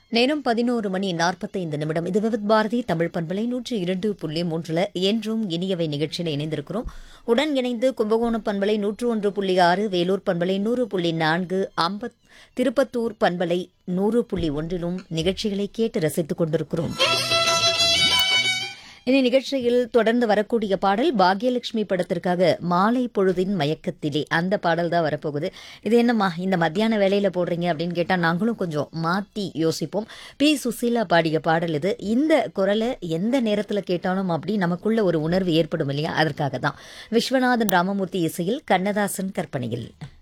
நேரம் பதினோரு மணி நாற்பத்தைந்து நிமிடம் இது விவித் பாரதி தமிழ் பண்பலை நூற்றி இரண்டு புள்ளி மூன்றுல என்றும் இனியவை நிகழ்ச்சியில் இணைந்திருக்கிறோம் உடன் இணைந்து கும்பகோணம் பண்பலை நூற்று ஒன்று புள்ளி ஆறு வேலூர் பண்பலை நூறு புள்ளி நான்கு அம்பத் திருப்பத்தூர் பண்பலை நூறு புள்ளி ஒன்றிலும் நிகழ்ச்சிகளை கேட்டு ரசித்துக் கொண்டிருக்கிறோம் இனி நிகழ்ச்சியில் தொடர்ந்து வரக்கூடிய பாடல் பாக்யலட்சுமி படத்திற்காக மாலை பொழுதின் மயக்கத்திலே அந்த பாடல் தான் வரப்போகுது இது என்னம்மா இந்த மத்தியான வேலையில போடுறீங்க அப்படின்னு கேட்டா நாங்களும் கொஞ்சம் மாத்தி யோசிப்போம் பி சுசீலா பாடிய பாடல் இது இந்த குரலை எந்த நேரத்துல கேட்டாலும் அப்படி நமக்குள்ள ஒரு உணர்வு ஏற்படும் இல்லையா அதற்காக தான் விஸ்வநாதன் ராமமூர்த்தி இசையில் கண்ணதாசன் கற்பனையில்